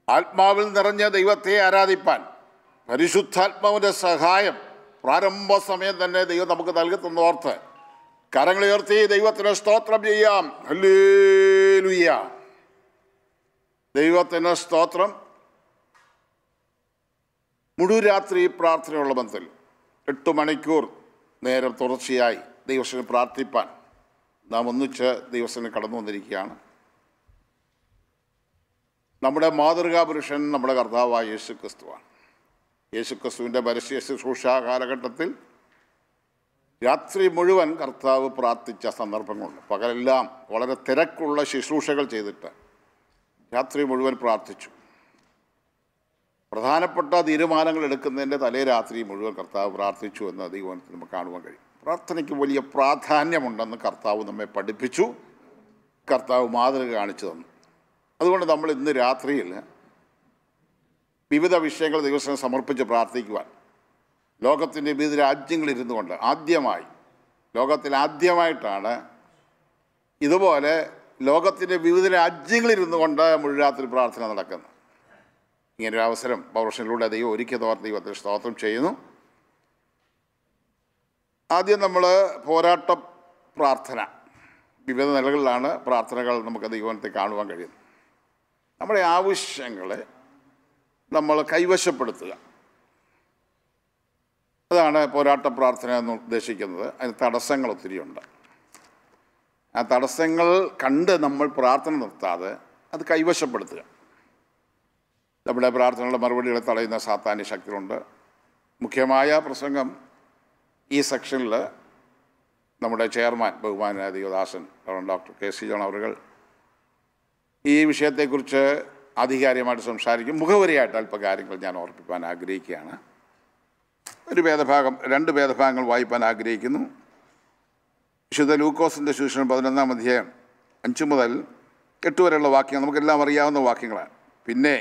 ആത്മാവിൽ നിറഞ്ഞ ദൈവത്തെ ആരാധിപ്പാൻ പരിശുദ്ധാത്മാവിൻ്റെ സഹായം പ്രാരംഭ സമയം തന്നെ ദൈവം നമുക്ക് നൽകി തന്നോർത്ത് കരങ്ങളുയർത്തി ദൈവത്തിന് സ്തോത്രം ചെയ്യാം ഹല്ലേലൂയ ദൈവത്തിന് സ്തോത്രം മുഴുരാത്രി പ്രാർത്ഥനയുള്ള ബന്ധത്തിൽ എട്ട് മണിക്കൂർ നേരം തുടർച്ചയായി ദൈവത്തിന് പ്രാർത്ഥിപ്പാൻ നാം ഒന്നിച്ച് ദൈവത്തിന് കടന്നു വന്നിരിക്കുകയാണ് നമ്മുടെ മാതൃകാ പുരുഷൻ നമ്മുടെ കർത്താവായ യേശു ക്രിസ്തുവാണ് യേശു ക്രിസ്തുവിൻ്റെ പരസ്യ ശുശ്രൂഷ കാലഘട്ടത്തിൽ രാത്രി മുഴുവൻ കർത്താവ് പ്രാർത്ഥിച്ച സന്ദർഭങ്ങളുണ്ട് പകലെല്ലാം വളരെ തിരക്കുള്ള ശുശ്രൂഷകൾ ചെയ്തിട്ട് രാത്രി മുഴുവൻ പ്രാർത്ഥിച്ചു പ്രധാനപ്പെട്ട തീരുമാനങ്ങൾ എടുക്കുന്നതിൻ്റെ തലേ രാത്രി മുഴുവൻ കർത്താവ് പ്രാർത്ഥിച്ചു എന്ന് ദൈവത്തിൽ നമുക്ക് കാണുവാൻ കഴിയും പ്രാർത്ഥനയ്ക്ക് വലിയ പ്രാധാന്യമുണ്ടെന്ന് കർത്താവ് നമ്മെ പഠിപ്പിച്ചു കർത്താവ് മാതൃക കാണിച്ചു തന്നു അതുകൊണ്ട് നമ്മൾ ഇന്ന് രാത്രിയിൽ വിവിധ വിഷയങ്ങൾ ദിവസം സമർപ്പിച്ച് പ്രാർത്ഥിക്കുവാൻ ലോകത്തിൻ്റെ വിവിധ രാജ്യങ്ങളിരുന്നു കൊണ്ട് ആദ്യമായി ലോകത്തിൽ ആദ്യമായിട്ടാണ് ഇതുപോലെ ലോകത്തിൻ്റെ വിവിധ രാജ്യങ്ങളിരുന്നു കൊണ്ട് മുഴുരാത്രി പ്രാർത്ഥന നടക്കുന്നത് ഇങ്ങനൊരു അവസരം പൗർഷനിലൂടെ ദൈവം ഒരുക്കിയ തോർ ദൈവത്തിന് സ്തോത്രം ചെയ്യുന്നു ആദ്യം നമ്മൾ പോരാട്ട പ്രാർത്ഥന വിവിധ നിലകളിലാണ് പ്രാർത്ഥനകൾ നമുക്ക് ദൈവത്തെ കാണുവാൻ കഴിയുന്നത് നമ്മുടെ ആവശ്യങ്ങളെ നമ്മൾ കൈവശപ്പെടുത്തുക അതാണ് പോരാട്ട പ്രാർത്ഥന എന്ന് ഉദ്ദേശിക്കുന്നത് അതിന് തടസ്സങ്ങൾ ഒത്തിരിയുണ്ട് ആ തടസ്സങ്ങൾ കണ്ട് നമ്മൾ പ്രാർത്ഥന നിർത്താതെ അത് കൈവശപ്പെടുത്തുക നമ്മുടെ പ്രാർത്ഥനകളുടെ മറുപടികളെ തടയുന്ന സാത്താന്യ ശക്തികളുണ്ട് മുഖ്യമായ പ്രസംഗം ഈ സെക്ഷനിൽ നമ്മുടെ ചെയർമാൻ ബഹുമാനായ Devadasan doctor K C John അവറുകൾ ഈ വിഷയത്തെക്കുറിച്ച് ആധികാരികമായിട്ട് സംസാരിക്കും മുഖവരിയായിട്ട് അല്പ കാര്യങ്ങൾ ഞാൻ ഓർപ്പിക്കാൻ ആഗ്രഹിക്കുകയാണ് ഒരു ഭേദഭാഗം രണ്ട് ഭേദഭാഗങ്ങൾ വായിപ്പാൻ ആഗ്രഹിക്കുന്നു വിശുദ്ധ ലൂക്കോസിൻ്റെ ശൂഷണം പതിനൊന്നാം അധ്യായം അഞ്ച് മുതൽ എട്ട് വരെയുള്ള വാക്യങ്ങൾ നമുക്കെല്ലാം അറിയാവുന്ന വാക്യങ്ങളാണ് പിന്നെ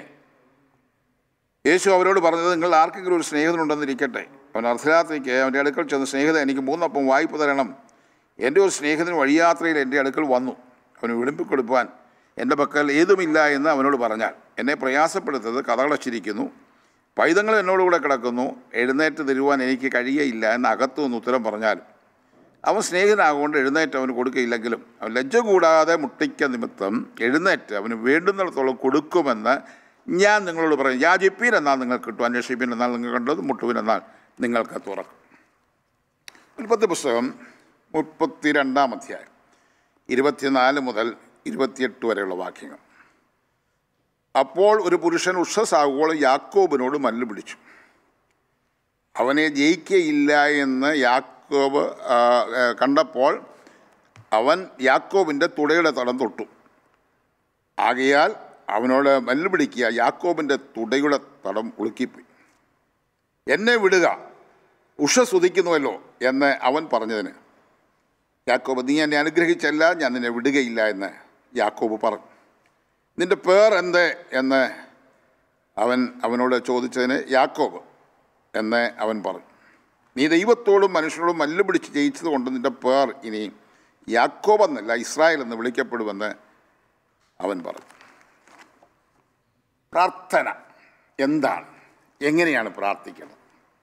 യേശു അവരോട് പറഞ്ഞത് നിങ്ങൾ ആർക്കെങ്കിലും ഒരു സ്നേഹിതനുണ്ടെന്നിരിക്കട്ടെ അവൻ അർദ്ധരാത്രിക്ക് അവൻ്റെ അടുക്കൽ ചെന്ന് സ്നേഹിതൻ എനിക്ക് മൂന്നപ്പം വായ്പ തരണം എൻ്റെ ഒരു സ്നേഹിതൻ വഴിയാത്രയിൽ എൻ്റെ അടുക്കൽ വന്നു അവന് വിളിപ്പിക്കൊടുപ്പാൻ എൻ്റെ പക്കൽ ഏതുമില്ല എന്ന് അവനോട് പറഞ്ഞാൽ എന്നെ പ്രയാസപ്പെടുത്തത് കഥകളച്ചിരിക്കുന്നു പൈതങ്ങൾ എന്നോടുകൂടെ കിടക്കുന്നു എഴുന്നേറ്റ് തരുവാൻ എനിക്ക് കഴിയയില്ല എന്ന് അകത്തു നിന്ന് ഉത്തരം പറഞ്ഞാലും അവൻ സ്നേഹിതനാകൊണ്ട് എഴുന്നേറ്റ് അവന് കൊടുക്കുകയില്ലെങ്കിലും അവൻ ലജ്ജ കൂടാതെ മുട്ടിക്ക നിമിത്തം എഴുന്നേറ്റ് അവന് വേണ്ടുന്നിടത്തോളം കൊടുക്കുമെന്ന് ഞാൻ നിങ്ങളോട് പറയും യാചിപ്പീൻ എന്നാൽ നിങ്ങൾക്ക് കിട്ടും അന്വേഷിപ്പീൻ എന്നാൽ നിങ്ങൾ കണ്ടത് മുട്ടുവിൻ എന്നാൽ നിങ്ങൾക്ക് തുറക്കും ഉൽപ്പത്തി പുസ്തകം മുപ്പത്തി രണ്ടാം അധ്യായം ഇരുപത്തിനാല് മുതൽ ഇരുപത്തിയെട്ട് വരെയുള്ള വാക്യങ്ങൾ അപ്പോൾ ഒരു പുരുഷൻ ഉഷസാകുവോളം യാക്കോബിനോട് മല്ല് പിടിച്ചു അവനെ ജയിക്കയില്ല എന്ന് യാക്കോബ് ആ, ആ, കണ്ടപ്പോൾ അവൻ യാക്കോബിൻ്റെ തുടയുടെ തടം തൊട്ടു ആകയാൽ അവനോട് മല്ല് പിടിക്കുക യാക്കോബിൻ്റെ തുടയുടെ തടം ഉളുക്കിപ്പോയി എന്നെ വിടുക ഉഷ സ്തുതിക്കുന്നുവല്ലോ എന്ന് അവൻ പറഞ്ഞതിന് യാക്കോബ് നീ എന്നെ അനുഗ്രഹിച്ചല്ല ഞാൻ നിന്നെ വിടുകയില്ല എന്ന് യാക്കോബ് പറഞ്ഞു നിന്റെ പേർ എന്ത് എന്ന് അവൻ അവനോട് ചോദിച്ചതിന് യാക്കോബ് എന്ന് അവൻ പറഞ്ഞു നീ ദൈവത്തോടും മനുഷ്യരോടും മല്ല് പിടിച്ച് ജയിച്ചത് കൊണ്ട് നിന്റെ പേർ ഇനി യാക്കോബ് എന്നല്ല ഇസ്രായേൽ എന്ന് വിളിക്കപ്പെടുമെന്ന് അവൻ പറഞ്ഞു പ്രാർത്ഥന എന്താണ് എങ്ങനെയാണ് പ്രാർത്ഥിക്കുന്നത്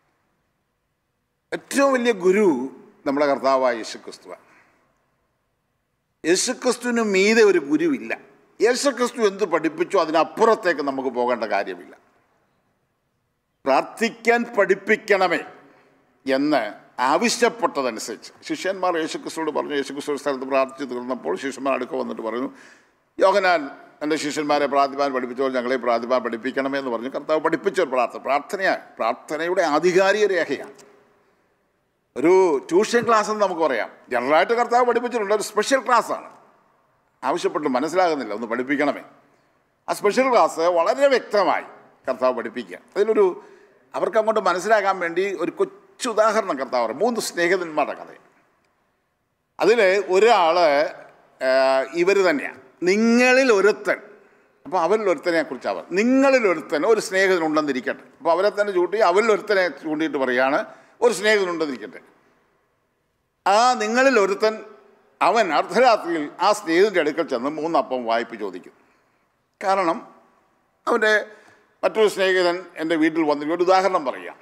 ഏറ്റവും വലിയ ഗുരു നമ്മുടെ കർത്താവായ യേശുക്രിസ്തുവാണ് യേശുക്രിസ്തുവിന് മീതെ ഒരു ഗുരുവില്ല യേശുക്രിസ്തു എന്ത് പഠിപ്പിച്ചോ അതിനപ്പുറത്തേക്ക് നമുക്ക് പോകേണ്ട കാര്യമില്ല പ്രാർത്ഥിക്കാൻ പഠിപ്പിക്കണമേ എന്ന് ആവശ്യപ്പെട്ടതനുസരിച്ച് ശിഷ്യന്മാർ യേശുക്രിസ്തുവോട് പറഞ്ഞു യേശുക്രിസ്തു ഒരു സ്ഥലത്ത് പ്രാർത്ഥിച്ച് തീർന്നപ്പോൾ ശിഷ്യന്മാർ അടുക്ക വന്നിട്ട് പറഞ്ഞു യോഹനാൻ എൻ്റെ ശിഷ്യന്മാരെ പ്രാർത്ഥിപ്പാൻ പഠിപ്പിച്ചപ്പോൾ ഞങ്ങളെ പ്രാർത്ഥിപ്പാൻ പഠിപ്പിക്കണമേ എന്ന് പറഞ്ഞു കർത്താവ് പഠിപ്പിച്ച ഒരു പ്രാർത്ഥന പ്രാർത്ഥനയാണ് പ്രാർത്ഥനയുടെ ആധികാരിക രേഖയാണ് ഒരു ട്യൂഷൻ ക്ലാസ് എന്ന് നമുക്ക് പറയാം ജനറലായിട്ട് കർത്താവ് പഠിപ്പിച്ചിട്ടുണ്ട് ഒരു സ്പെഷ്യൽ ക്ലാസ്സാണ് ആവശ്യപ്പെട്ട് മനസ്സിലാകുന്നില്ല ഒന്ന് പഠിപ്പിക്കണമേ ആ സ്പെഷ്യൽ ക്ലാസ് വളരെ വ്യക്തമായി കർത്താവ് പഠിപ്പിക്കുക അതിലൊരു അവർക്ക് അങ്ങോട്ട് മനസ്സിലാക്കാൻ വേണ്ടി ഒരു കൊച്ചു ഉദാഹരണം കർത്താവ് പറയും മൂന്ന് സ്നേഹിതന്മാരുടെ കഥ അതിൽ ഒരാൾ ഇവർ തന്നെയാണ് നിങ്ങളിൽ ഒരുത്തൻ അപ്പോൾ അവരിൽ ഒരുത്തനെ കുറിച്ചാണ് അവർ നിങ്ങളിൽ ഒരുത്തൻ ഒരു സ്നേഹിതനുണ്ടെന്നിരിക്കട്ടെ അപ്പോൾ അവരെ തന്നെ ചൂണ്ടി അവരിൽ ഒരുത്തനെ ചൂണ്ടിയിട്ട് പറയാണ് ഒരു സ്നേഹിതനുണ്ടെന്നിരിക്കട്ടെ ആ നിങ്ങളിൽ ഒരുത്തൻ അവൻ അർദ്ധരാത്രിയിൽ ആ സ്നേഹിതൻ്റെ അടുക്കൽ ചെന്ന് മൂന്നപ്പം വായ്പ ചോദിക്കും കാരണം അവൻ്റെ മറ്റൊരു സ്നേഹിതൻ എൻ്റെ വീട്ടിൽ വന്നിട്ട് ഒരു ഉദാഹരണം പറയാം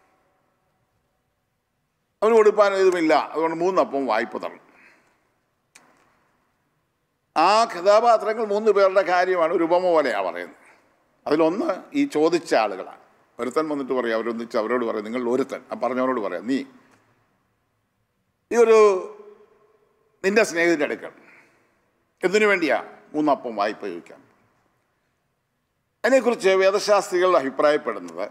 അവന് കൊടുപ്പാൻ ഇതുമില്ല അതുകൊണ്ട് മൂന്നപ്പം വായ്പ തരണം ആ കഥാപാത്രങ്ങൾ മൂന്ന് പേരുടെ കാര്യമാണ് ഒരു ഉപമ പോലെയാണ് പറയുന്നത് അതിലൊന്ന് ഈ ചോദിച്ച ആളുകളാണ് ഒരുത്തൻ വന്നിട്ട് പറയും അവരൊന്നിച്ച് അവരോട് പറയും നിങ്ങൾ ഒരുത്തൻ ആ പറഞ്ഞവരോട് പറയാം നീ ഈ ഒരു നിന്റെ സ്നേഹിതൻ്റെ അടുക്കൽ എന്തിനു വേണ്ടിയാ മൂന്നപ്പം വായ്പ ചോദിക്കാൻ അതിനെക്കുറിച്ച് വേദശാസ്ത്രികൾ അഭിപ്രായപ്പെടുന്നത്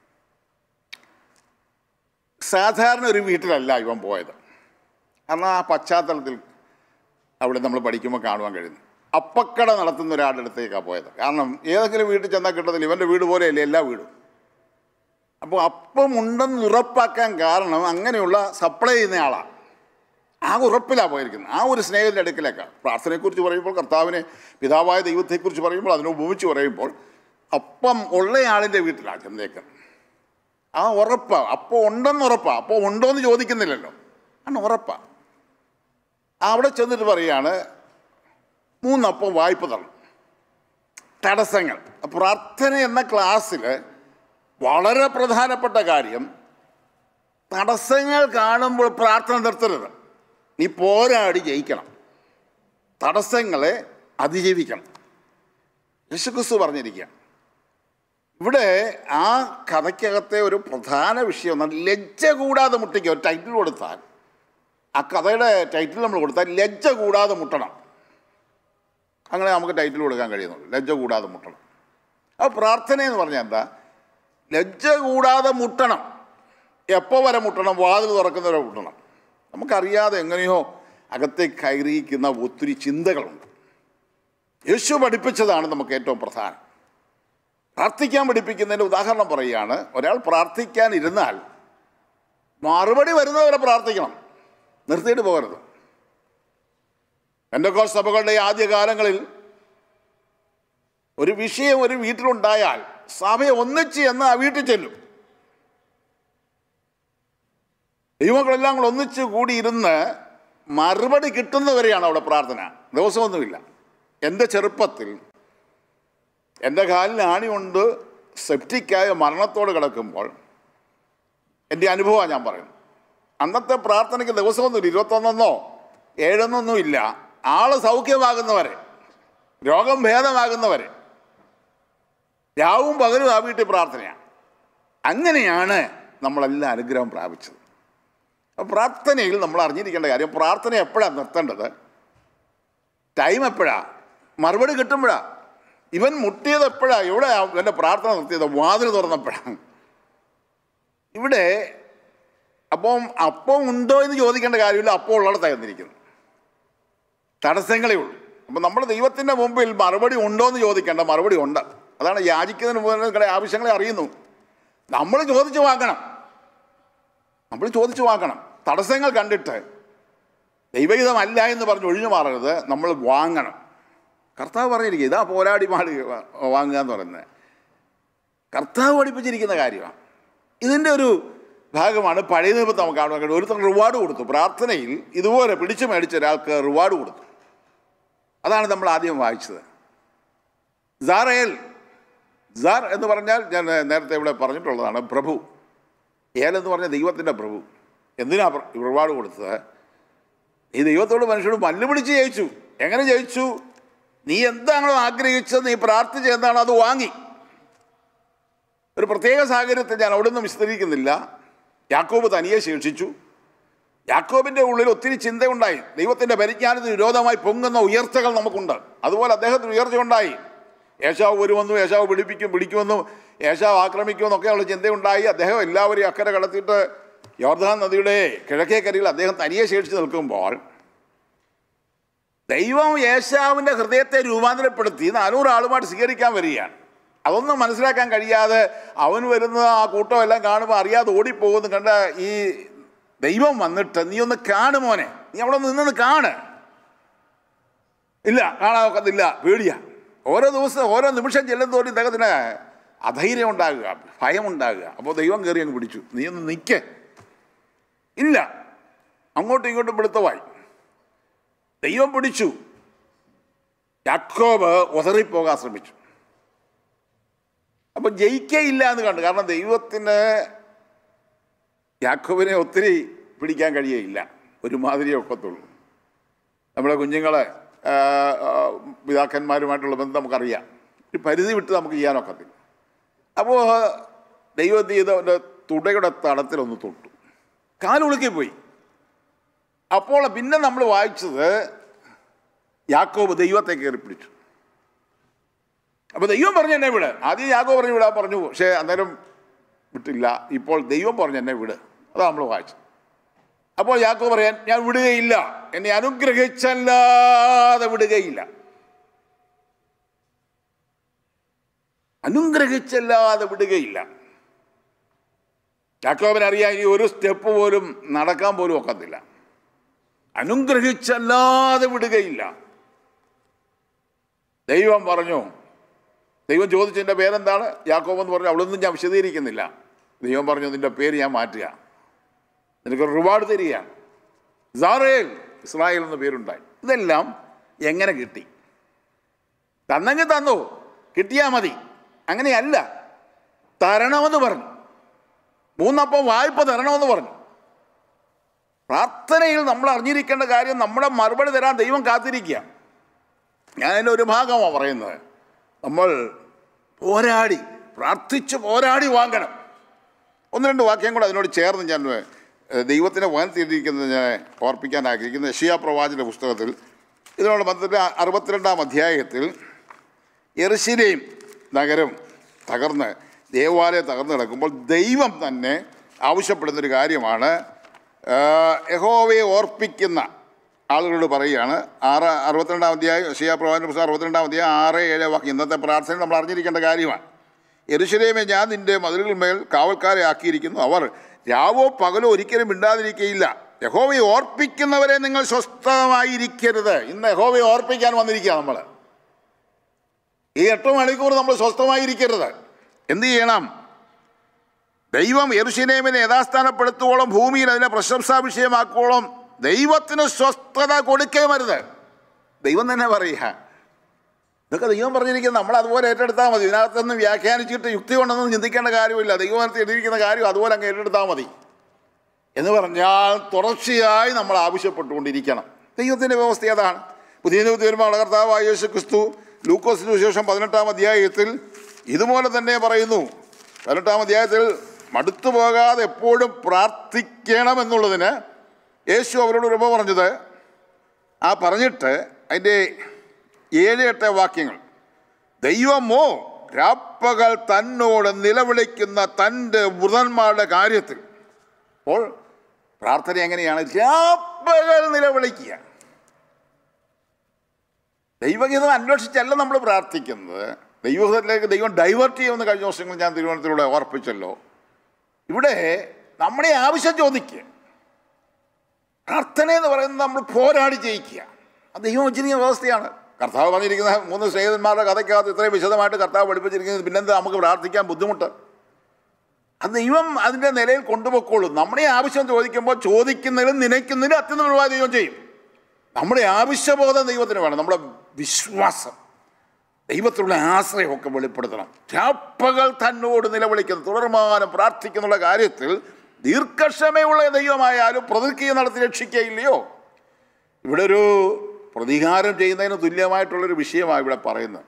സാധാരണ ഒരു വീട്ടിലല്ല ഇവൻ പോയത് കാരണം ആ പശ്ചാത്തലത്തിൽ അവിടെ നമ്മൾ പഠിക്കുമ്പോൾ കാണുവാൻ കഴിയുന്നു അപ്പക്കട നടത്തുന്ന ഒരാളുടെ അടുത്തേക്കാണ് പോയത് കാരണം ഏതെങ്കിലും വീട്ടിൽ ചെന്നാൽ കിട്ടത്തില്ല ഇവൻ്റെ വീട് പോലെയല്ലേ എല്ലാ വീടും അപ്പോൾ അപ്പം ഉണ്ടെന്ന് ഉറപ്പാക്കാൻ കാരണം അങ്ങനെയുള്ള സപ്ലൈ ചെയ്യുന്ന ആളാണ് ആ ഉറപ്പിലാണ് പോയിരിക്കുന്നത് ആ ഒരു സ്നേഹത്തിൻ്റെ അടുക്കിലേക്കാണ് പ്രാർത്ഥനയെക്കുറിച്ച് പറയുമ്പോൾ കർത്താവിനെ പിതാവായ ദൈവത്തെക്കുറിച്ച് പറയുമ്പോൾ അതിനെ ഉപമിച്ച് പറയുമ്പോൾ അപ്പം ഉള്ളയാളിൻ്റെ വീട്ടിലാണ് ചെന്നേക്കുന്നത് ആ ഉറപ്പാണ് അപ്പോൾ ഉണ്ടെന്ന് ഉറപ്പാണ് അപ്പോൾ ഉണ്ടോ എന്ന് ചോദിക്കുന്നില്ലല്ലോ ആണ് ഉറപ്പാണ് അവിടെ ചെന്നിട്ട് പറയാണ് മൂന്നപ്പം വായ്പ തരണം തടസ്സങ്ങൾ പ്രാർത്ഥന എന്ന ക്ലാസ്സിൽ വളരെ പ്രധാനപ്പെട്ട കാര്യം തടസ്സങ്ങൾ കാണുമ്പോൾ പ്രാർത്ഥന നിർത്തരുത് നീ പോരാടി ജയിക്കണം തടസ്സങ്ങളെ അതിജീവിക്കണം യേശുക്രിസ്തു പറഞ്ഞിരിക്കുക ഇവിടെ ആ കഥയ്ക്കകത്തെ ഒരു പ്രധാന വിഷയം എന്നാൽ ലജ്ജ കൂടാതെ മുട്ടിക്കുക ഒരു ടൈറ്റിൽ കൊടുത്താൽ ആ കഥയുടെ ടൈറ്റിൽ നമ്മൾ കൊടുത്താൽ ലജ്ജ കൂടാതെ മുട്ടണം അങ്ങനെ നമുക്ക് ടൈറ്റിൽ കൊടുക്കാൻ കഴിയുന്നുള്ളൂ ലജ്ജ കൂടാതെ മുട്ടണം ആ പ്രാർത്ഥന എന്ന് പറഞ്ഞാൽ എന്താ ലജ്ജ കൂടാതെ മുട്ടണം എപ്പോൾ വരെ മുട്ടണം വാതിൽ തുറക്കുന്നവരെ മുട്ടണം നമുക്കറിയാതെ എങ്ങനെയോ അകത്തേക്ക് കയറിയിരിക്കുന്ന ഒത്തിരി ചിന്തകളുണ്ട് യേശു പഠിപ്പിച്ചതാണ് നമുക്ക് ഏറ്റവും പ്രധാനം പ്രാർത്ഥിക്കാൻ പഠിപ്പിക്കുന്നതിൻ്റെ ഉദാഹരണം പറയുകയാണ് ഒരാൾ പ്രാർത്ഥിക്കാൻ ഇരുന്നാൽ മറുപടി വരുന്നവരെ പ്രാർത്ഥിക്കണം നിർത്തിയിട്ട് പോകരുത് എൻ്റെ സഭകളുടെ ആദ്യകാലങ്ങളിൽ ഒരു വിഷയം ഒരു വീട്ടിലുണ്ടായാൽ സഭയെ ഒന്നിച്ച് എന്ന് ആ വീട്ടിൽ ചെല്ലും ദൈവങ്ങളെല്ലാം കൂടെ ഒന്നിച്ച് കൂടിയിരുന്ന് മറുപടി കിട്ടുന്നവരെയാണ് അവിടെ പ്രാർത്ഥന ദിവസമൊന്നുമില്ല എൻ്റെ ചെറുപ്പത്തിൽ എൻ്റെ കാലിൽ ആണി കൊണ്ട് സെപ്റ്റിക്കായ മരണത്തോട് കിടക്കുമ്പോൾ എൻ്റെ അനുഭവമാണ് ഞാൻ പറയുന്നത് അന്നത്തെ പ്രാർത്ഥനയ്ക്ക് ദിവസമൊന്നുമില്ല ഇരുപത്തൊന്നൊന്നോ ഏഴൊന്നൊന്നും ഇല്ല ആള് സൗഖ്യമാകുന്നവരെ രോഗം ഭേദമാകുന്നവരെ രാവും പകലും ആ വീട്ടിൽ പ്രാർത്ഥനയാണ് അങ്ങനെയാണ് നമ്മളെല്ലാം അനുഗ്രഹം പ്രാപിച്ചത് അപ്പോൾ പ്രാർത്ഥനയിൽ നമ്മൾ അറിഞ്ഞിരിക്കേണ്ട കാര്യം പ്രാർത്ഥന എപ്പോഴാണ് നിർത്തേണ്ടത് ടൈം എപ്പോഴാ മറുപടി കിട്ടുമ്പോഴാ ഇവൻ മുട്ടിയത് എപ്പോഴാ എവിടെ ഇവൻ്റെ പ്രാർത്ഥന നിർത്തിയത് വാതിൽ തുറന്നപ്പോഴാണ് ഇവിടെ അപ്പം അപ്പം ഉണ്ടോ എന്ന് ചോദിക്കേണ്ട കാര്യമില്ല അപ്പോൾ ഉള്ളിടത്താണ് തന്നിരിക്കുന്നത് തടസ്സങ്ങളേ ഉള്ളൂ അപ്പം നമ്മൾ ദൈവത്തിൻ്റെ മുമ്പിൽ മറുപടി ഉണ്ടോ എന്ന് ചോദിക്കേണ്ട മറുപടി ഉണ്ട് അതാണ് യാചിക്കുന്നതിന് മുമ്പ് നിങ്ങളുടെ ആവശ്യങ്ങളെ അറിയുന്നു നമ്മൾ ചോദിച്ചു വാങ്ങണം നമ്മൾ ചോദിച്ചു വാങ്ങണം തടസ്സങ്ങൾ കണ്ടിട്ട് ദൈവഹിതമല്ല എന്ന് പറഞ്ഞ് ഒഴിഞ്ഞു മാറരുത് നമ്മൾ വാങ്ങണം കർത്താവ് പറഞ്ഞിരിക്കുക ഇതാ പോരാടി മാടി വാങ്ങുക എന്ന് പറയുന്നത് കർത്താവ് പഠിപ്പിച്ചിരിക്കുന്ന കാര്യമാണ് ഇതിൻ്റെ ഒരു ഭാഗമാണ് പഴയ നിയമത്തിൽ നമുക്ക് കാണാൻ കഴിയും ഒരുത്തൻ റിവാർഡ് കൊടുത്തു പ്രാർത്ഥനയിൽ ഇതുപോലെ പിടിച്ചു മേടിച്ച ഒരാൾക്ക് റിവാർഡ് കൊടുത്തു അതാണ് നമ്മൾ ആദ്യം വായിച്ചത് സാറേൽ സാർ എന്ന് പറഞ്ഞാൽ ഞാൻ നേരത്തെ ഇവിടെ പറഞ്ഞിട്ടുള്ളതാണ് പ്രഭു ഏൽ എന്ന് പറഞ്ഞാൽ ദൈവത്തിൻ്റെ പ്രഭു എന്തിനാ റിവാർഡ് കൊടുത്തത് ഈ ദൈവത്തോട് മനുഷ്യനോട് മല്ല് പിടിച്ച് ജയിച്ചു എങ്ങനെ ജയിച്ചു നീ എന്താണോ ആഗ്രഹിച്ചത് നീ പ്രാർത്ഥിച്ച എന്താണോ അത് വാങ്ങി ഒരു പ്രത്യേക സാഹചര്യത്തിൽ ഞാൻ അവിടെ നിന്ന് വിസ്തരിക്കുന്നില്ല യാക്കോബ് തനിയെ ശേഷിച്ചു യാക്കോബിൻ്റെ ഉള്ളിൽ ഒത്തിരി ചിന്തയുണ്ടായി ദൈവത്തിൻ്റെ പരിജ്ഞാനത്തിന് വിരോധമായി പൊങ്ങുന്ന ഉയർച്ചകൾ നമുക്കുണ്ട് അതുപോലെ അദ്ദേഹത്തിന് ഉയർച്ച ഉണ്ടായി യേശാവ് വരുമെന്നും യേശാവ് പിടിപ്പിക്കും പിടിക്കുമെന്നും യേശാവ് ആക്രമിക്കുമെന്നൊക്കെയുള്ള ചിന്തയുണ്ടായി അദ്ദേഹം എല്ലാവരെയും അക്കരെ കടത്തിയിട്ട് യോർദാൻ നദിയുടെ കിഴക്കേ കരയിൽ അദ്ദേഹം തനിയെ ശേഷിച്ച് നിൽക്കുമ്പോൾ ദൈവം യേശാവിൻ്റെ ഹൃദയത്തെ രൂപാന്തരപ്പെടുത്തി നാനൂറ് ആളുമായിട്ട് സ്വീകരിക്കാൻ വരികയാണ് അതൊന്നും മനസ്സിലാക്കാൻ കഴിയാതെ അവൻ വരുന്ന ആ കൂട്ടം എല്ലാം കാണുമ്പോൾ അറിയാതെ ഓടിപ്പോകുന്നു കണ്ട ഈ ദൈവം വന്നിട്ട് നീ ഒന്ന് കാണുമോനെ നീ അവിടെ നിന്ന് കാണ് ഇല്ല കാണാൻ പേടിയാ ഓരോ ദിവസം ഓരോ നിമിഷം ചെല്ലുന്നതോറും ഇദ്ദേഹത്തിന് അധൈര്യം ഉണ്ടാകുക ഭയം ഉണ്ടാകുക അപ്പോൾ ദൈവം കയറി അങ്ങ് പിടിച്ചു നീ ഒന്ന് നിൽക്ക് ഇല്ല അങ്ങോട്ടും ഇങ്ങോട്ടും പിടുത്തമായി ദൈവം പിടിച്ചു യാക്കോബ് ഉതറിപ്പോകാൻ ശ്രമിച്ചു അപ്പം ജയിക്കയില്ല എന്ന് കണ്ടു കാരണം ദൈവത്തിന് യാക്കോബിനെ ഒത്തിരി പിടിക്കാൻ കഴിയയില്ല ഒരുമാതിരിയേ ഒക്കത്തുള്ളൂ നമ്മുടെ കുഞ്ഞുങ്ങളെ ആ, ആ, പിതാക്കന്മാരുമായിട്ടുള്ള ബന്ധം നമുക്കറിയാം ഒരു പരിധി വിട്ട് നമുക്ക് ചെയ്യാനൊക്കത്തില്ല അപ്പോൾ ദൈവം എന്ത് ചെയ്തു അവൻ്റെ തുടയുടെ തടത്തിലൊന്ന് തൊട്ടു കാലുളുക്കി പോയി അപ്പോൾ പിന്നെ നമ്മൾ വായിച്ചത് യാക്കോബ് ദൈവത്തെ കയറി പിടിച്ചു അപ്പോൾ ദൈവം പറഞ്ഞു എന്നെ വിട് ആദ്യം യാക്കോബ് പറഞ്ഞു വിടാൻ പറഞ്ഞു പക്ഷേ അന്നേരം വിട്ടില്ല ഇപ്പോൾ ദൈവം പറഞ്ഞു എന്നെ വിട് അതാ നമ്മൾ വായിച്ചത് അപ്പോൾ യാക്കോ പറയാൻ ഞാൻ വിടുകയില്ല എന്നെ അനുഗ്രഹിച്ചല്ലാതെ വിടുകയില്ല അനുഗ്രഹിച്ചല്ലാതെ വിടുകയില്ല യാക്കോബിനറിയാം ഇനി ഒരു സ്റ്റെപ്പ് പോലും നടക്കാൻ പോലും ഒക്കത്തില്ല അനുഗ്രഹിച്ചല്ലാതെ വിടുകയില്ല ദൈവം പറഞ്ഞു ദൈവം ചോദിച്ചതിൻ്റെ പേരെന്താണ് യാക്കോബ് എന്ന് പറഞ്ഞു അവളൊന്നും ഞാൻ വിശദീകരിക്കുന്നില്ല ദൈവം പറഞ്ഞു നിന്റെ പേര് ഞാൻ മാറ്റുക നിനക്ക് റിവാർഡ് തരികയാണ് സാറേൽ ഇസ്രായേൽ എന്ന പേരുണ്ടായി ഇതെല്ലാം എങ്ങനെ കിട്ടി തന്നെങ്കിൽ തന്നു കിട്ടിയാൽ മതി അങ്ങനെയല്ല തരണമെന്ന് പറഞ്ഞു മൂന്നപ്പം വായ്പ തരണമെന്ന് പറഞ്ഞു പ്രാർത്ഥനയിൽ നമ്മൾ അറിഞ്ഞിരിക്കേണ്ട കാര്യം നമ്മുടെ മറുപടി തരാൻ ദൈവം കാത്തിരിക്കുക ഞാൻ അതിൻ്റെ ഒരു ഭാഗമാണ് പറയുന്നത് നമ്മൾ പോരാടി പ്രാർത്ഥിച്ച് പോരാടി വാങ്ങണം ഒന്ന് രണ്ട് വാക്യം കൂടെ അതിനോട് ചേർന്ന് ഞാൻ ഏഹ്, ദൈവത്തിനെ വാങ്ങിത്തിരിക്കുന്നത് ഞാൻ ഓർപ്പിക്കാൻ ആഗ്രഹിക്കുന്ന യഷിയ പ്രവാചൻ്റെ പുസ്തകത്തിൽ ഇതിനോട് ബന്ധത്തിൽ അറുപത്തിരണ്ടാം അധ്യായത്തിൽ എറിശിലെയും നഗരം തകർന്ന് ദേവാലയം തകർന്ന് കിടക്കുമ്പോൾ ദൈവം തന്നെ ആവശ്യപ്പെടുന്നൊരു കാര്യമാണ് ആഹ്, യഹോവയെ ഓർപ്പിക്കുന്ന ആളുകളോട് പറയുകയാണ് ആറ് അറുപത്തിരണ്ടാം അധ്യായം ഷിയാ പ്രവാചന പുസ്തകം അറുപത്തിരണ്ടാം അധ്യായം ആറ് ഏഴ് വാക്യം ഇന്നത്തെ പ്രാർത്ഥന നമ്മൾ അറിഞ്ഞിരിക്കേണ്ട കാര്യമാണ് എരുശലേമെ ഞാൻ നിന്റെ മതിലുകളിന്മേൽ കാവൽക്കാരെ ആക്കിയിരിക്കുന്നു അവർ രാവോ പകലോ ഒരിക്കലും മിണ്ടാതിരിക്കുകയില്ല യഹോവയെ ഓർപ്പിക്കുന്നവരെ നിങ്ങൾ സ്വസ്ഥമായിരിക്കരുത് ഇന്ന് യഹോവയെ ഓർപ്പിക്കാൻ വന്നിരിക്കുക നമ്മൾ ഈ എട്ട് മണിക്കൂർ നമ്മൾ സ്വസ്ഥമായിരിക്കരുത് എന്ത് ചെയ്യണം ദൈവം യെരുശലേമിനെ യഥാസ്ഥാനപ്പെടുത്തുവോളം ഭൂമിയിൽ അതിനെ പ്രശംസാ വിഷയമാക്കുവോളം ദൈവത്തിന് സ്വസ്ഥത കൊടുക്കേ മരുത് ദൈവം തന്നെ പറയുക ഇതൊക്കെ ദൈവം പറഞ്ഞിരിക്കുന്നത് നമ്മൾ അതുപോലെ ഏറ്റെടുത്താൽ മതി ഇതിനകത്തൊന്നും വ്യാഖ്യാനിച്ചിട്ട് യുക്തി കൊണ്ടൊന്നും ചിന്തിക്കേണ്ട കാര്യമില്ല ദൈവത്തിൽ എഴുതിയിരിക്കുന്ന കാര്യം അതുപോലെ അങ്ങ് ഏറ്റെടുത്താൽ മതി എന്ന് പറഞ്ഞാൽ തുടർച്ചയായി നമ്മൾ ആവശ്യപ്പെട്ടുകൊണ്ടിരിക്കണം ദൈവത്തിൻ്റെ വ്യവസ്ഥ അതാണ് പുതിയ നിയമത്തിൽ വരുമ്പോൾ കർത്താവായ യേശു ക്രിസ്തു ലൂക്കോസിന് വിശേഷം പതിനെട്ടാം അധ്യായത്തിൽ ഇതുപോലെ തന്നെ പറയുന്നു പതിനെട്ടാം അധ്യായത്തിൽ മടുത്തു പോകാതെ എപ്പോഴും പ്രാർത്ഥിക്കണമെന്നുള്ളതിന് യേശു അവരോട് രൂപ പറഞ്ഞത് ആ പറഞ്ഞിട്ട് അതിൻ്റെ ഏഴ് എട്ട് വാക്യങ്ങൾ ദൈവമോ രാപ്പകൽ തന്നോട് നിലവിളിക്കുന്ന തൻ്റെ വൃതന്മാരുടെ കാര്യത്തിൽ അപ്പോൾ പ്രാർത്ഥന എങ്ങനെയാണ് രാപ്പകൽ നിലവിളിക്കുക ദൈവഗീതം അന്വേഷിച്ചല്ല നമ്മൾ പ്രാർത്ഥിക്കുന്നത് ദൈവത്തിലേക്ക് ദൈവം ഡൈവേർട്ട് ചെയ്യുമെന്ന് കഴിഞ്ഞ ദിവസങ്ങൾ ഞാൻ തിരുവനന്തപുരത്തിലൂടെ ഓർപ്പിച്ചല്ലോ ഇവിടെ നമ്മുടെ ആവശ്യം ചോദിക്കുക പ്രാർത്ഥന എന്ന് പറയുന്നത് നമ്മൾ പോരാടി ജയിക്കുക അത് ദൈവം വെച്ചിരിക്കുന്ന വ്യവസ്ഥയാണ് കർത്താവ് പറഞ്ഞിരിക്കുന്ന മൂന്ന് സ്നേഹിതന്മാരുടെ കഥയ്ക്കകത്ത് ഇത്രയും വിശദമായിട്ട് കർത്താവ് പഠിപ്പിച്ചിരിക്കുന്നത് പിന്നെന്താ നമുക്ക് പ്രാർത്ഥിക്കാൻ ബുദ്ധിമുട്ട് അത് ദൈവം അതിൻ്റെ നിലയിൽ കൊണ്ടുപോയിക്കോളും നമ്മുടെ ആവശ്യം ചോദിക്കുമ്പോൾ ചോദിക്കുന്നതിലും നനയ്ക്കുന്നതിലും അത്യുന്നതമായ ദൈവം ചെയ്യും നമ്മുടെ ആവശ്യബോധം ദൈവത്തിന് വേണം നമ്മുടെ വിശ്വാസം ദൈവത്തിലുള്ള ആശ്രയമൊക്കെ വെളിപ്പെടുത്തണം രാപ്പകൽ തന്നോട് നിലവിളിക്കുന്ന തുടർമാനം പ്രാർത്ഥിക്കുന്നുള്ള കാര്യത്തിൽ ദീർഘക്ഷമയുള്ള ദൈവമായാലും പ്രതിക്രിയ നടത്തി രക്ഷിക്കുകയില്ലയോ ഇവിടെ ഒരു പ്രതികാരം ചെയ്യുന്നതിന് തുല്യമായിട്ടുള്ളൊരു വിഷയമാണ് ഇവിടെ പറയുന്നത്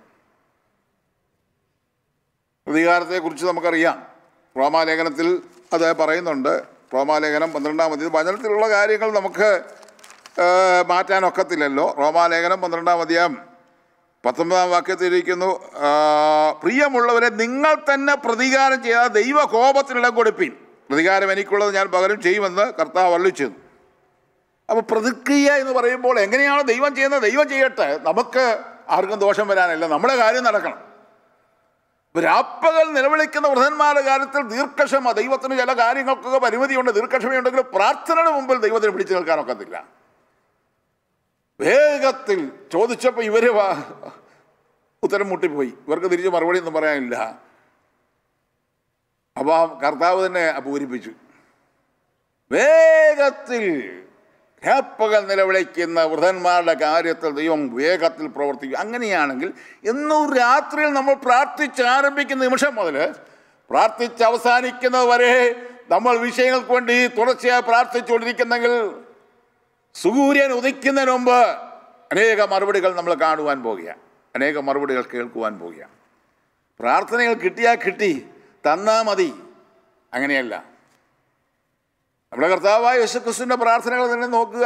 പ്രതികാരത്തെക്കുറിച്ച് നമുക്കറിയാം റോമാലേഖനത്തിൽ അത് പറയുന്നുണ്ട് റോമാലേഖനം പന്ത്രണ്ടാം അധ്യായം വചനത്തിലുള്ള കാര്യങ്ങൾ നമുക്ക് ആ, മാറ്റാനൊക്കത്തില്ലല്ലോ റോമാലേഖനം പന്ത്രണ്ടാം അധ്യായം പത്തൊമ്പതാം വാക്യത്തിലിരിക്കുന്നു ആ, പ്രിയമുള്ളവരെ നിങ്ങൾ തന്നെ പ്രതികാരം ചെയ്യാതെ ദൈവ കോപത്തിനിടം കൊടുപ്പീൻ പ്രതികാരം എനിക്കുള്ളത് ഞാൻ പകരം ചെയ്യുമെന്ന് കർത്താവ് അള്ളിച്ചു അപ്പോൾ പ്രതിക്രിയ എന്ന് പറയുമ്പോൾ എങ്ങനെയാണ് ദൈവം ചെയ്യുന്നത് ദൈവം ചെയ്യട്ടെ നമുക്ക് ആർക്കും ദോഷം വരാനല്ല നമ്മുടെ കാര്യം നടക്കണം രാപ്പകൽ നിലവിളിക്കുന്ന വൃദ്ധന്മാരുടെ കാര്യത്തിൽ ദീർഘക്ഷമ ദൈവത്തിന് ചില കാര്യങ്ങൾക്കൊക്കെ പരിമിതിയുണ്ട് ദീർഘക്ഷമയുണ്ടെങ്കിൽ പ്രാർത്ഥനയുടെ മുമ്പിൽ ദൈവത്തിന് പിടിച്ചു നിൽക്കാനൊക്കത്തില്ല വേഗത്തിൽ ചോദിച്ചപ്പോൾ ഇവര് വാ- ഉത്തരം മുട്ടിപ്പോയി ഇവർക്ക് തിരിച്ച് മറുപടി ഒന്നും പറയാനില്ല അപ്പോൾ ആ കർത്താവ് തന്നെ പൂരിപ്പിച്ചു വേഗത്തിൽ രാപ്പകൽ നിലവിളിക്കുന്ന വൃതന്മാരുടെ കാര്യത്തിൽ ദൈവം വേഗത്തിൽ പ്രവർത്തിക്കും അങ്ങനെയാണെങ്കിൽ എന്നും രാത്രിയിൽ നമ്മൾ പ്രാർത്ഥിച്ച് ആരംഭിക്കുന്ന നിമിഷം മുതൽ പ്രാർത്ഥിച്ച് അവസാനിക്കുന്നത് വരെ നമ്മൾ വിഷയങ്ങൾക്ക് വേണ്ടി തുടർച്ചയായി പ്രാർത്ഥിച്ചുകൊണ്ടിരിക്കുന്നെങ്കിൽ സൂര്യൻ ഉദിക്കുന്നതിന് മുമ്പ് അനേക മറുപടികൾ നമ്മൾ കാണുവാൻ പോകുകയാണ് അനേക മറുപടികൾ കേൾക്കുവാൻ പോകുകയാണ് പ്രാർത്ഥനകൾ കിട്ടിയാൽ കിട്ടി തന്നാ മതി അങ്ങനെയല്ല നമ്മുടെ കർത്താവായ യേശുക്രിസ്തുവിൻ്റെ പ്രാർത്ഥനകൾ തന്നെ നോക്കുക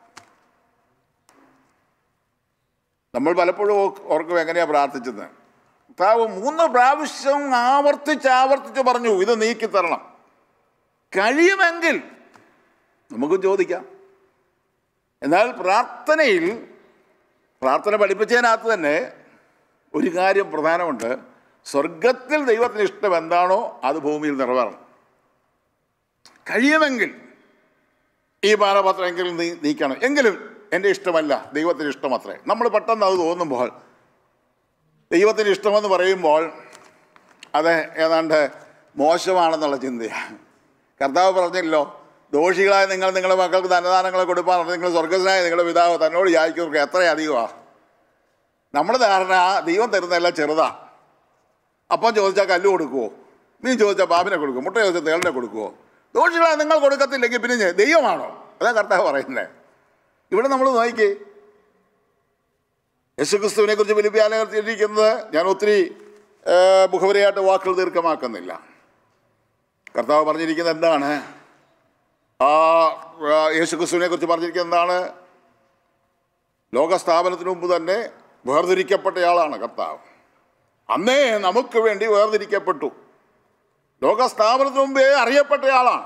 നമ്മൾ പലപ്പോഴും ഓർക്ക് ഓർക്കും എങ്ങനെയാണ് പ്രാർത്ഥിച്ചത് കർത്താവ് മൂന്ന് പ്രാവശ്യം ആവർത്തിച്ച് ആവർത്തിച്ച് പറഞ്ഞു ഇത് നീക്കി തരണം കഴിയുമെങ്കിൽ നമുക്കും ചോദിക്കാം എന്നാൽ പ്രാർത്ഥനയിൽ പ്രാർത്ഥന പഠിപ്പിച്ചതിനകത്ത് തന്നെ ഒരു കാര്യം പ്രധാനമുണ്ട് സ്വർഗത്തിൽ ദൈവത്തിന് ഇഷ്ടം എന്താണോ അത് ഭൂമിയിൽ നിറവേറണം കഴിയുമെങ്കിൽ ഈ പാനപത്രമെങ്കിലും നീ നീക്കണം എങ്കിലും എൻ്റെ ഇഷ്ടമല്ല ദൈവത്തിന് ഇഷ്ടമത്രേ നമ്മൾ പെട്ടെന്ന് അത് തോന്നുമ്പോൾ ദൈവത്തിന് ഇഷ്ടമെന്ന് പറയുമ്പോൾ അത് ഏതാണ്ട് മോശമാണെന്നുള്ള ചിന്തയാണ് കർത്താവ് പറഞ്ഞല്ലോ ദോഷികളായ നിങ്ങൾ നിങ്ങളുടെ മക്കൾക്ക് ധനദാനങ്ങളെ കൊടുപ്പാൻ നിങ്ങൾ സ്വർഗസ്നായ നിങ്ങളുടെ പിതാവ് തന്നോട് യാചിക്കുന്നവർക്ക് എത്ര അധികമാണ് നമ്മുടെ ധാരണ ദൈവം തരുന്നതെല്ലാം ചെറുതാ അപ്പം ചോദിച്ചാൽ കല്ല് കൊടുക്കുമോ നീ ചോദിച്ചാൽ പാമ്പിനെ കൊടുക്കുമോ മുട്ട ചോദിച്ചാൽ തേളിനെ കൊടുക്കുമോ ദോഷികളായ നിങ്ങൾ കൊടുക്കത്തില്ലെങ്കിൽ പിന്നെ ഞാൻ ദൈവമാണോ അതാ കർത്താവ് പറയുന്നത് ഇവിടെ നമ്മൾ നോക്കിക്കേ യേശുക്രിസ്തുവിനെ കുറിച്ച് വിലിപ്പിയാലിരിക്കുന്നത് ഞാൻ ഒത്തിരി ആ, മുഖവരയായിട്ട് വാക്കുകൾ ദീർഘമാക്കുന്നില്ല കർത്താവ് പറഞ്ഞിരിക്കുന്നത് എന്താണ് ആ ആ, യേശുക്രിസ്തുവിനെ കുറിച്ച് പറഞ്ഞിരിക്കുന്നത് എന്താണ് ലോകസ്ഥാപനത്തിന് മുമ്പ് തന്നെ വേർതിരിക്കപ്പെട്ടയാളാണ് കർത്താവ് അന്നേ നമുക്ക് വേണ്ടി വേർതിരിക്കപ്പെട്ടു ലോകസ്ഥാപനത്തിന് മുമ്പേ അറിയപ്പെട്ടയാളാണ്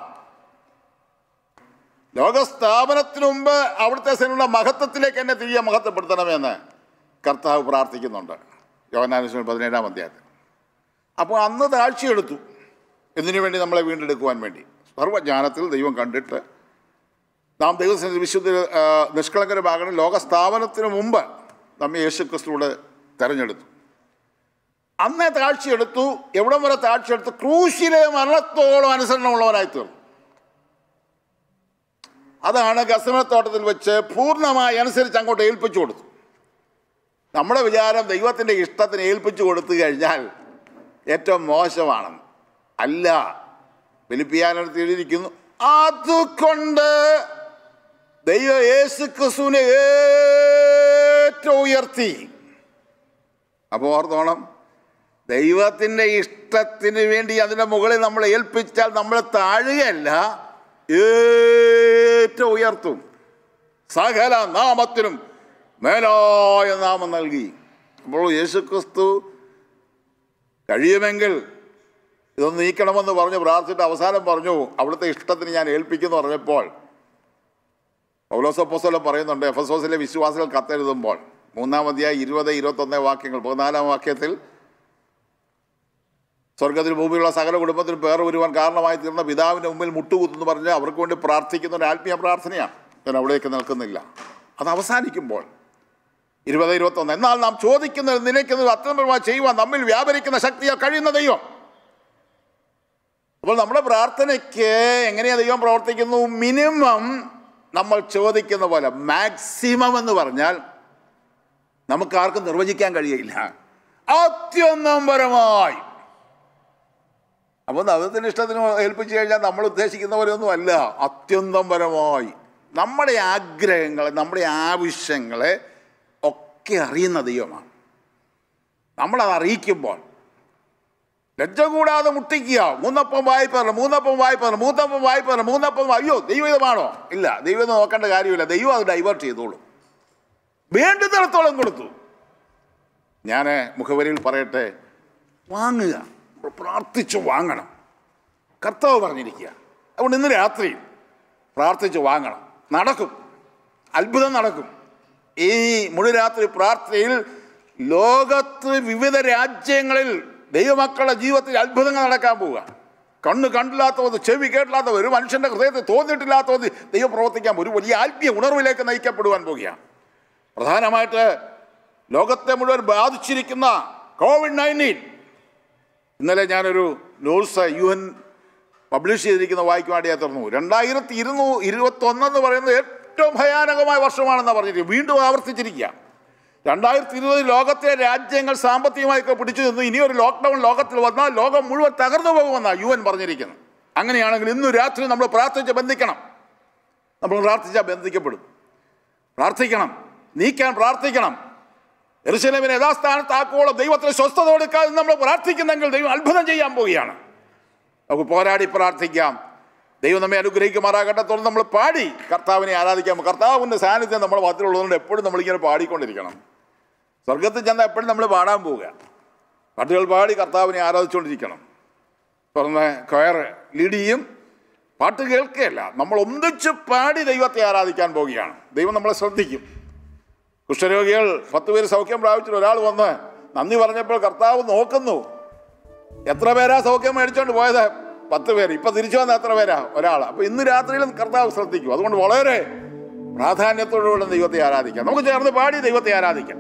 ലോകസ്ഥാപനത്തിന് മുമ്പ് അവിടുത്തെ സേനയുടെ മഹത്വത്തിലേക്ക് എന്നെ തിരികെ മഹത്വപ്പെടുത്തണമെന്ന് കർത്താവ് പ്രാർത്ഥിക്കുന്നുണ്ട് യോഹനാനുസ്വരം പതിനേഴാം അധ്യായത്തിൽ അപ്പോൾ അന്ന് താഴ്ചയെടുത്തു എന്തിനു വേണ്ടി നമ്മളെ വീണ്ടെടുക്കുവാൻ വേണ്ടി സർവ്വജ്ഞാനത്തിൽ ദൈവം കണ്ടിട്ട് നാം ദൈവത്തിന് വിശുദ്ധ ആ, നിഷ്കളങ്കരമാകണം ലോകസ്ഥാപനത്തിന് മുമ്പ് നമ്മെ യേശു ക്രിസ്തുവിടെ തെരഞ്ഞെടുത്തു അന്നേ താഴ്ചയെടുത്തു എവിടം വരെ താഴ്ചയെടുത്തു ക്രൂശിലെ മരണത്തോളം അനുസരണമുള്ളവനായി തീർന്നു അതാണ് ഗസമത്തോട്ടത്തിൽ വെച്ച് പൂർണ്ണമായി അനുസരിച്ച് അങ്ങോട്ട് ഏൽപ്പിച്ചു കൊടുത്തു നമ്മുടെ വിചാരം ദൈവത്തിൻ്റെ ഇഷ്ടത്തിന് ഏൽപ്പിച്ചു കൊടുത്തു കഴിഞ്ഞാൽ ഏറ്റവും മോശമാണെന്ന് അല്ല ഫിലിപ്പിയാനടുത്ത് എഴുതിയിരിക്കുന്നു അതുകൊണ്ട് ദൈവ യേശു ക്രിസ്തുവിനെ ഏറ്റവും ഉയർത്തി അപ്പോൾ ഓർത്തോണം ദൈവത്തിൻ്റെ ഇഷ്ടത്തിന് വേണ്ടി അതിൻ്റെ മുകളിൽ നമ്മൾ ഏൽപ്പിച്ചാൽ നമ്മൾ താഴുകയല്ല ഏറ്റവും ഉയർത്തും സകല നാമത്തിനും മേലായ നാമം നൽകി അപ്പോൾ യേശുക്രിസ്തു കഴിയുമെങ്കിൽ ഇതൊന്ന് നീക്കണമെന്ന് പറഞ്ഞ് പ്രാർത്ഥിച്ചിട്ട് അവസാനം പറഞ്ഞു അവിടുത്തെ ഇഷ്ടത്തിന് ഞാൻ ഏൽപ്പിക്കുന്നു പറഞ്ഞപ്പോൾ പൗലോസപ്പോസ്തലൻ പറയുന്നുണ്ട് എഫ് എസ് ഓസിലെ വിശ്വാസികൾ കത്തെഴുതുമ്പോൾ മൂന്നാം അധ്യായം ഇരുപത് ഇരുപത്തൊന്ന് വാക്യങ്ങൾ പതിനാലാം വാക്യത്തിൽ സ്വർഗത്തിൽ ഭൂമിയിലുള്ള സകല കുടുംബത്തിനും പേർ വരുവാൻ കാരണമായി തീർന്ന പിതാവിൻ്റെ മുമ്പിൽ മുട്ടുകുത്തെന്ന് പറഞ്ഞ് അവർക്ക് വേണ്ടി പ്രാർത്ഥിക്കുന്ന ഒരു ആത്മീയ പ്രാർത്ഥനയാണ് ഞാൻ അവിടേക്ക് നിൽക്കുന്നില്ല അത് അവസാനിക്കുമ്പോൾ ഇരുപത് ഇരുപത്തൊന്ന് എന്നാൽ നാം ചോദിക്കുന്നത് നിലയ്ക്കുന്നത് അത്യന്തമായി ചെയ്യുവാൻ നമ്മിൽ വ്യാപരിക്കുന്ന ശക്തിയാൽ കഴിയുന്ന ദൈവം അപ്പോൾ നമ്മുടെ പ്രാർത്ഥനയ്ക്ക് എങ്ങനെയാ ദൈവം പ്രവർത്തിക്കുന്നു മിനിമം നമ്മൾ ചോദിക്കുന്ന പോലെ മാക്സിമം എന്ന് പറഞ്ഞാൽ നമുക്ക് ആർക്കും നിർവചിക്കാൻ കഴിയില്ല അത്യന്തപരമായി അപ്പോൾ ദൈവത്തിൻ്റെ ഇഷ്ടത്തിന് ഏൽപ്പിച്ചു കഴിഞ്ഞാൽ നമ്മൾ ഉദ്ദേശിക്കുന്ന പോലെയൊന്നും അല്ല അത്യന്തപരമായി നമ്മുടെ ആഗ്രഹങ്ങളെ നമ്മുടെ ആവശ്യങ്ങളെ ഒക്കെ അറിയുന്ന ദൈവമാണ് നമ്മളത് അറിയിക്കുമ്പോൾ ലജ്ജ കൂടാതെ മുട്ടിക്കുക മൂന്നപ്പം വായ്പ മൂന്നപ്പം വായ്പ മൂന്നപ്പം വായ്പ മൂന്നപ്പം അയ്യോ ദൈവമാണോ ഇല്ല ദൈവം നോക്കേണ്ട കാര്യമില്ല ദൈവം അത് ഡൈവേർട്ട് ചെയ്തോളൂ വേണ്ടുന്നിടത്തോളം കൊടുത്തു ഞാൻ മുഖവരിയിൽ പറയട്ടെ വാങ്ങുക നമ്മൾ പ്രാർത്ഥിച്ച് വാങ്ങണം കർത്താവ് പറഞ്ഞിരിക്കുക അതുകൊണ്ട് ഇന്ന് രാത്രി പ്രാർത്ഥിച്ച് വാങ്ങണം നടക്കും അത്ഭുതം നടക്കും ഈ മുഴുരാത്രി പ്രാർത്ഥനയിൽ ലോകത്ത് വിവിധ രാജ്യങ്ങളിൽ ദൈവമക്കളുടെ ജീവിതത്തിൽ അത്ഭുതങ്ങൾ നടക്കാൻ പോവുക കണ്ണ് കണ്ടില്ലാത്തത് ചെവി കേട്ടില്ലാത്ത ഒരു മനുഷ്യൻ്റെ ഹൃദയത്തിൽ തോന്നിയിട്ടില്ലാത്തത് ദൈവം പ്രവർത്തിക്കാൻ ഒരു വലിയ ആത്മീയ ഉണർവിലേക്ക് നയിക്കപ്പെടുവാൻ പോവുകയാണ് പ്രധാനമായിട്ട് ലോകത്തെ മുഴുവൻ ബാധിച്ചിരിക്കുന്ന കോവിഡ് നയൻറ്റീൻ ഇന്നലെ ഞാനൊരു ന്യൂസ് യു എൻ പബ്ലിഷ് ചെയ്തിരിക്കുന്ന വായിക്കുവാൻ വേണ്ടി തുറന്നു രണ്ടായിരത്തി ഇരുന്നൂ ഇരുപത്തൊന്നെന്ന് പറയുന്നത് ഏറ്റവും ഭയാനകമായ വർഷമാണെന്ന് പറഞ്ഞിരിക്കുക വീണ്ടും ആവർത്തിച്ചിരിക്കുക രണ്ടായിരത്തി ഇരുപത് ലോകത്തെ രാജ്യങ്ങൾ സാമ്പത്തികമായൊക്കെ പിടിച്ചു നിന്ന് ഇനി ഒരു ലോക്ക്ഡൗൺ ലോകത്തിൽ വന്നാൽ ലോകം മുഴുവൻ തകർന്നു പോകുമെന്നാണ് യു എൻ പറഞ്ഞിരിക്കുന്നത് അങ്ങനെയാണെങ്കിൽ ഇന്നു രാത്രി നമ്മൾ പ്രാർത്ഥിച്ച് ബന്ധിക്കണം നമ്മൾ പ്രാർത്ഥിച്ചാൽ ബന്ധിക്കപ്പെടും പ്രാർത്ഥിക്കണം നീക്കാൻ പ്രാർത്ഥിക്കണം എറുശലേമിനെ യഥാസ്ഥാനത്താക്കോളം ദൈവത്തിന് സ്വസ്ഥത കൊടുക്കാതെ നമ്മൾ പ്രാർത്ഥിക്കുന്നെങ്കിൽ ദൈവം അത്ഭുതം ചെയ്യാൻ പോവുകയാണ് നമുക്ക് പോരാടി പ്രാർത്ഥിക്കാം ദൈവം നമ്മെ അനുഗ്രഹിക്കുമാറാകട്ടെ തുടർന്ന് നമ്മൾ പാടി കർത്താവിനെ ആരാധിക്കാം കർത്താവിൻ്റെ സാന്നിധ്യം നമ്മുടെ മതത്തിലുള്ളതുകൊണ്ട് എപ്പോഴും നമ്മളിങ്ങനെ പാടിക്കൊണ്ടിരിക്കണം സ്വർഗത്തിൽ ചെന്നാൽ എപ്പോഴും നമ്മൾ പാടാൻ പോവുക പാട്ടുകൾ പാടി കർത്താവിനെ ആരാധിച്ചുകൊണ്ടിരിക്കണം തുടർന്ന് കൊയർ ലീഡ് ചെയ്യും പാട്ട് കേൾക്കുകയല്ല നമ്മൾ ഒന്നിച്ച് പാടി ദൈവത്തെ ആരാധിക്കാൻ പോവുകയാണ് ദൈവം നമ്മളെ ശ്രദ്ധിക്കും കുഷ്ഠരോഗികൾ പത്ത് പേര് സൗഖ്യം പ്രാപിച്ചിട്ട് ഒരാൾ വന്ന് നന്ദി പറഞ്ഞപ്പോൾ കർത്താവ് നോക്കുന്നു എത്ര പേരാ സൗഖ്യം മേടിച്ചോണ്ട് പോയത് പത്ത് പേര് ഇപ്പൊ തിരിച്ചു വന്ന എത്ര പേരാ ഒരാൾ അപ്പൊ ഇന്ന് രാത്രിയിലും കർത്താവ് ശ്രദ്ധിക്കും അതുകൊണ്ട് വളരെ പ്രാധാന്യത്തോടുകൂടെ ദൈവത്തെ ആരാധിക്കാം നമുക്ക് ചേർന്ന് പാടി ദൈവത്തെ ആരാധിക്കാം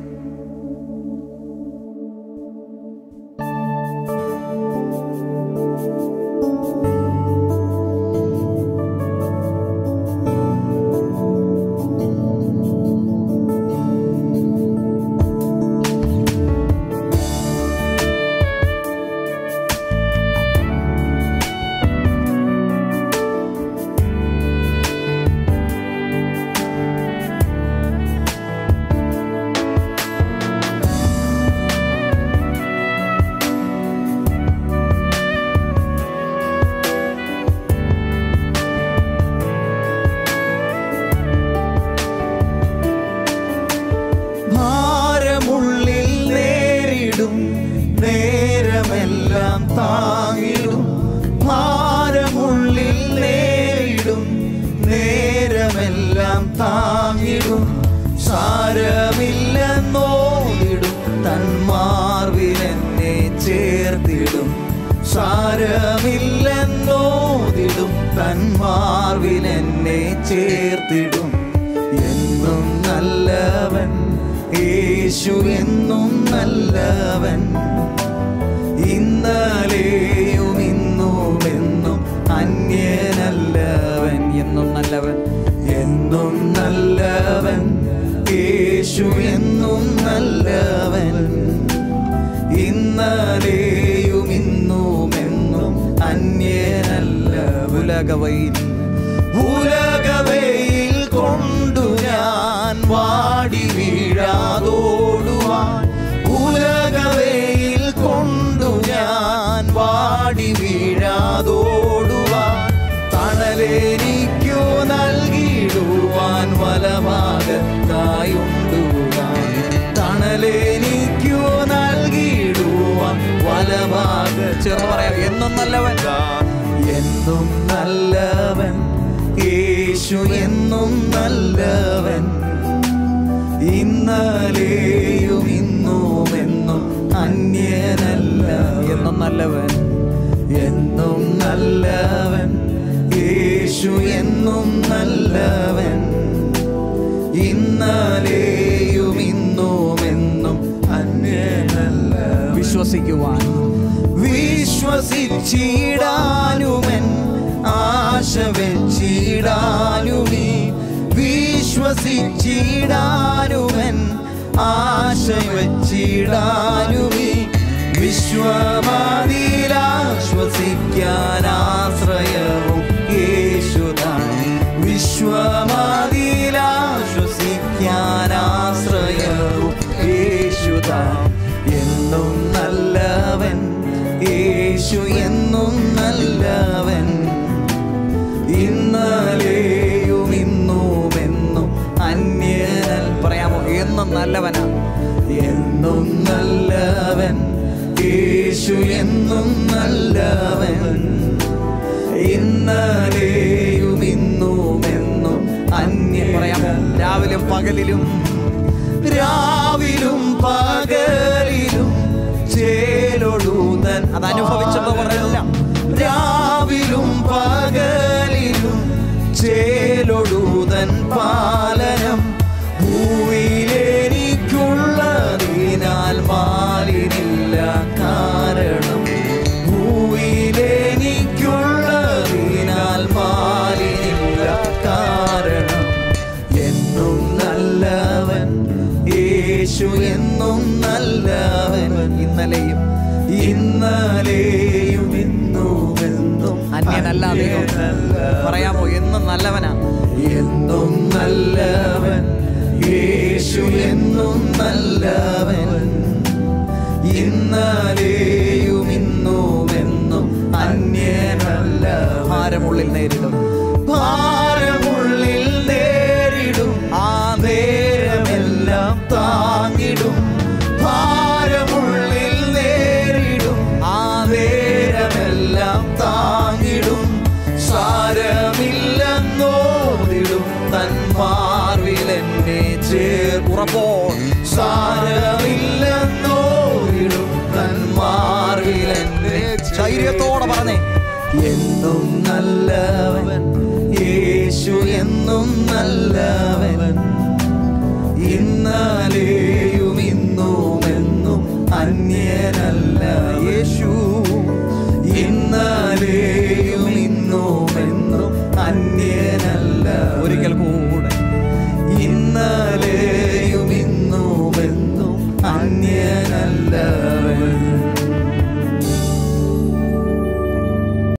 ഭാരമുള്ളിൽ നേരിടും നേരമെല്ലാം താങ്ങിടും ഭാരമുള്ളിൽ നേരിടും നേരമെല്ലാം താങ്ങിടും സാരമില്ലെന്നോടിടും തന്മാർവിലെന്നെ ചേർത്തിടും സാരമില്ലെന്നോതിടും തന്മാർവിലെന്നെ ചേർത്തിടും എന്നും നല്ലവൻ യേശു എന്നും നല്ലവൻ ഇന്നലെയും ഇന്നും എന്നും അന്യനല്ലവൻ എന്നും നല്ലവൻ എന്നും നല്ലവൻ യേശു എന്നും നല്ലവൻ ഇന്നലെയും ഇന്നും എന്നും അന്യനല്ല ഉലകവയിൽ ഉലകവയിൽ കൊണ്ടു ഞാൻ വാടി വീഴാതോടുവാൻ ഉലകവയിൽ കൊണ്ടു ഞാൻ വാടി വീഴാതോടുവാൻ തണലെനിക്കു നൽകിടുവാൻ വലഭാഗത്തായുണ്ടുവാൻ തണലെനിക്കു നൽകിടുവാൻ വലഭാഗ ചേർന്ന് പറയാം എന്നും നല്ലവൻ എന്നും നല്ലവൻ യേശു എന്നും നല്ലവൻ ഇന്നലെയും ഇന്നും എന്നും അന്യനല്ല എന്നും നല്ലവൻ എന്നും നല്ലവൻ യേശു എന്നും നല്ലവൻ ഇന്നലെയും ഇന്നും എന്നും അന്യനല്ല വിശ്വസിക്കുവാൻ വിശ്വസിച്ചിടാനുമൻ ആശ വെച്ചിടാനുമീ വിശ്വസിച്ചിടാനുമൻ ആശ വെച്ചിടാനുമീ വിശ്വമാതിരാശ്വസിക്കാൻ ആശ്രയവും യേശുദാൻ വിശ്വമാതിരാശ്വസിക്കാൻ ആശ്രയവും യേശുദാൻ എന്നും നല്ലവൻ യേശു എന്നും നല്ലവൻ ഇന്നലെയും ഇന്നും എന്നും അന്യനൽ പറയാമോ എന്നും നല്ലവനാ എന്നും നല്ലവൻ യേശു എന്നും നല്ലവൻ ഇന്നലെയും ഇന്നും എന്നും അന്യ പറയാമോ രാവിലും പകലിലും രാവിലും പകലിലും ചേലൊടുതൻ അത് അനുഭവിച്ചവരല്ല രാവിലും പകലിലും ചേലൊടുതൻ പാലനം ഭൂവിയിലെനിക്കുള്ളതിനാൽ മാലിനില്ല കാരണം ഭൂവിയിലെനിക്കുള്ളതിനാൽ മാലിനില്ല കാരണം അന്യനല്ല ദൈവം പറയാമോ എന്നും നല്ലവനാ എന്നും നല്ലവൻ യേശു എന്നും നല്ലവൻ ഇന്നലെയും ഇന്നും എന്നും അന്യനല്ല ഭാരമുള്ളിൽ നേരിടും ഭാരമുള്ളിൽ നേരിടും ആ നേരമെല്ലാം താങ്ങിടും ഭാരമുള്ളിൽ നേരിടും ആ നേരമെല്ലാം താങ്ങിടും സാരമില്ലെന്നോതിടും തൻ മാർവിലെന്നെ ചേർ ഉറപ്പോൾ സാരമില്ലെന്നോതിടും തൻ മാർവിലെന്നെ ധൈര്യത്തോടെ പറഞ്ഞേ എന്നും നല്ലവൻ യേശു എന്നും നല്ലവൻ ഇന്നലെയും ഇന്നും എന്നും അന്യനല്ല യേശു ഇന്നലെയും ഇന്നും എന്നും അന്യനല്ല ഒരിക്കൽ കൂടെ ഇന്നലെയും ഇന്നും എന്നും അന്യനല്ലവൻ